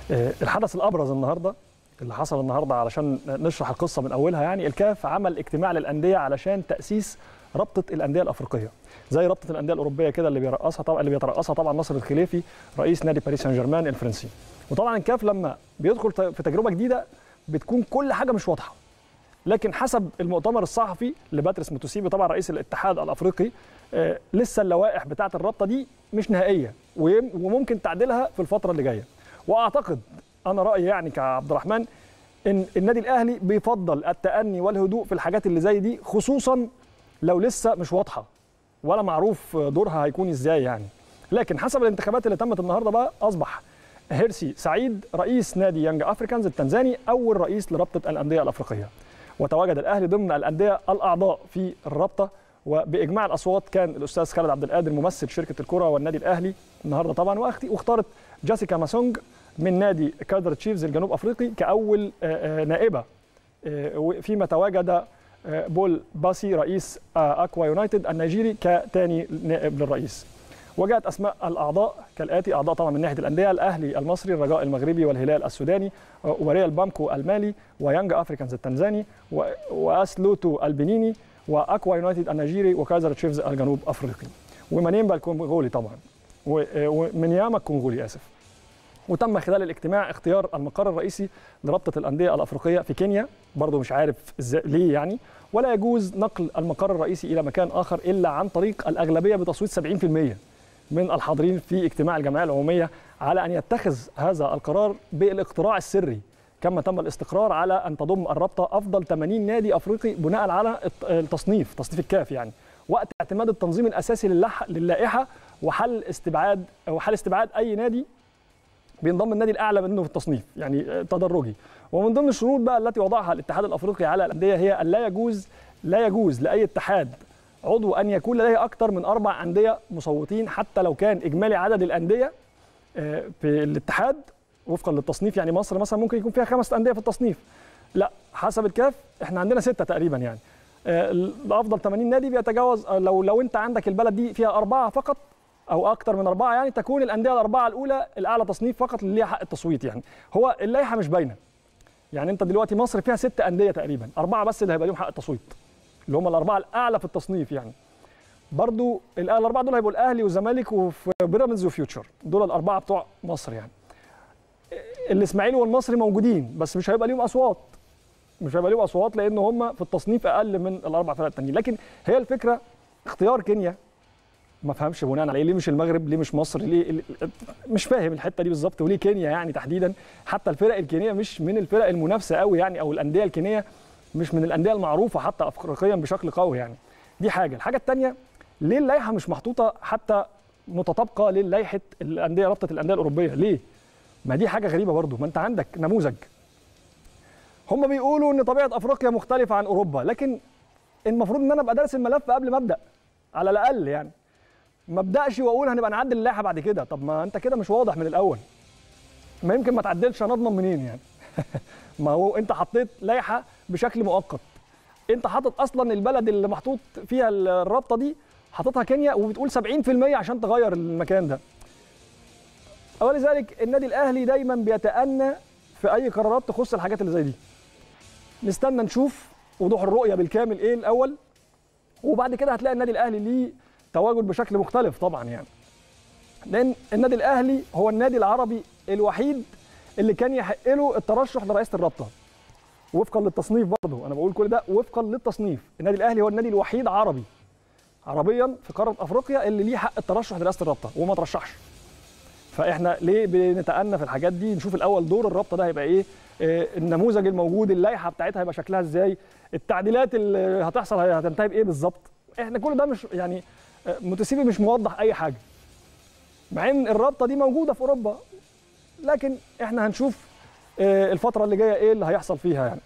آه، الحدث الابرز النهارده اللي حصل النهارده علشان نشرح القصه من اولها يعني الكاف عمل اجتماع للانديه علشان تاسيس رابطه الانديه الافريقيه زي رابطه الانديه الاوروبيه كده اللي بيرأسها طبعا اللي بيترأسها طبعا ناصر الخليفي رئيس نادي باريس سان جيرمان الفرنسي وطبعا الكاف لما بيدخل ت- في تجربه جديده بتكون كل حاجه مش واضحه لكن حسب المؤتمر الصحفي لباتريس موتوسيبي طبعا رئيس الاتحاد الافريقي آه، لسه اللوائح بتاعه الرابطه دي مش نهائيه ويم- وممكن تعديلها في الفتره اللي جايه واعتقد انا رايي يعني كعبد الرحمن ان النادي الاهلي بيفضل التأني والهدوء في الحاجات اللي زي دي خصوصا لو لسه مش واضحه ولا معروف دورها هيكون ازاي يعني لكن حسب الانتخابات اللي تمت النهارده بقى اصبح هيرسي سعيد رئيس نادي يانج افريكانز التنزاني اول رئيس لرابطه الانديه الافريقيه وتواجد الاهلي ضمن الانديه الاعضاء في الرابطه وباجماع الاصوات كان الاستاذ خالد عبد القادر ممثل شركه الكره والنادي الاهلي النهارده طبعا وأخت- واختارت جاسيكا ماسونج من نادي كادر تشيفز الجنوب افريقي كاول آه، آه، نائبه آه، فيما تواجد آه، بول باسي رئيس آه، اكوا يونايتد النيجيري كثاني نائب للرئيس وجاءت اسماء الاعضاء كالاتي اعضاء طبعا من ناحيه الانديه الاهلي المصري الرجاء المغربي والهلال السوداني آه، وريال بامكو المالي ويانج افريكانز التنزاني و- واسلوتو البنيني واكوا يونايتد النيجيري وكايزر تشيفز الجنوب افريقي ومانيمبا الكونغولي طبعا و- آه، ومنياما الكونغولي اسف وتم خلال الاجتماع اختيار المقر الرئيسي لرابطه الانديه الافريقيه في كينيا برضه مش عارف ازاي ليه يعني ولا يجوز نقل المقر الرئيسي الى مكان اخر الا عن طريق الاغلبيه بتصويت 70% من الحاضرين في اجتماع الجمعيه العموميه على ان يتخذ هذا القرار بالاقتراع السري كما تم الاستقرار على ان تضم الرابطه افضل 80 نادي افريقي بناء على الت- التصنيف تصنيف الكاف يعني وقت اعتماد التنظيم الاساسي للح- للائحه وحل استبعاد وحل استبعاد اي نادي بينضم النادي الاعلى منه في التصنيف يعني آه، تدرجي ومن ضمن الشروط بقى التي وضعها الاتحاد الافريقي على الانديه هي ان لا يجوز لا يجوز لاي اتحاد عضو ان يكون لديه اكثر من اربع انديه مصوتين حتى لو كان اجمالي عدد الانديه آه، في الاتحاد وفقا للتصنيف يعني مصر مثلا ممكن يكون فيها خمس انديه في التصنيف لا حسب الكاف احنا عندنا سته تقريبا يعني آه، الافضل 80 نادي بيتجاوز آه، لو لو انت عندك البلد دي فيها اربعه فقط او اكتر من اربعه يعني تكون الانديه الاربعه الاولى الاعلى تصنيف فقط اللي ليها حق التصويت يعني هو اللائحه مش باينه يعني انت دلوقتي مصر فيها ست انديه تقريبا اربعه بس اللي هيبقى ليهم حق التصويت اللي هم الاربعه الاعلى في التصنيف يعني برضو الأ- الاربعه دول هيبقوا الاهلي والزمالك وبيراميدز وفيوتشر دول الاربعه بتوع مصر يعني الاسماعيلي والمصري موجودين بس مش هيبقى ليهم اصوات مش هيبقى ليهم اصوات لان هم في التصنيف اقل من الاربع فرق التانيين لكن هي الفكره اختيار كينيا ما فهمش بناء على ايه ليه مش المغرب ليه مش مصر ليه ال- مش فاهم الحته دي بالظبط وليه كينيا يعني تحديدا حتى الفرق الكينيه مش من الفرق المنافسه قوي يعني او الانديه الكينيه مش من الانديه المعروفه حتى افريقيا بشكل قوي يعني دي حاجه الحاجه الثانيه ليه اللائحه مش محطوطه حتى متطابقه للائحه الانديه رابطه الانديه الاوروبيه ليه ما دي حاجه غريبه برضو ما انت عندك نموذج هم بيقولوا ان طبيعه افريقيا مختلفه عن اوروبا لكن المفروض ان انا ابقى دارس الملف قبل ما ابدا على الاقل يعني ما ابداش واقول هنبقى نعدل اللائحه بعد كده طب ما انت كده مش واضح من الاول ما يمكن ما تعدلش هنضمن منين يعني ما هو انت حطيت لائحه بشكل مؤقت انت حاطط اصلا البلد اللي محطوط فيها الرابطه دي حاططها كينيا وبتقول 70% عشان تغير المكان ده ولذلك النادي الاهلي دايما بيتأنى في اي قرارات تخص الحاجات اللي زي دي نستنى نشوف وضوح الرؤيه بالكامل ايه الاول وبعد كده هتلاقي النادي الاهلي ليه تواجد بشكل مختلف طبعا يعني لان النادي الاهلي هو النادي العربي الوحيد اللي كان يحق له الترشح لرئاسه الرابطه وفقا للتصنيف برضه انا بقول كل ده وفقا للتصنيف النادي الاهلي هو النادي الوحيد عربي عربيا في قاره افريقيا اللي ليه حق الترشح لرئاسه الرابطه وما ترشحش فاحنا ليه بنتأنى في الحاجات دي نشوف الاول دور الرابطه ده هيبقى ايه آه، النموذج الموجود اللائحه بتاعتها هيبقى شكلها ازاي التعديلات اللي هتحصل هتنتهي بايه بالظبط احنا كل ده مش يعني آه، متسيبي مش موضح اي حاجه مع ان الرابطه دي موجوده في اوروبا لكن احنا هنشوف آه، الفتره اللي جايه ايه اللي هيحصل فيها يعني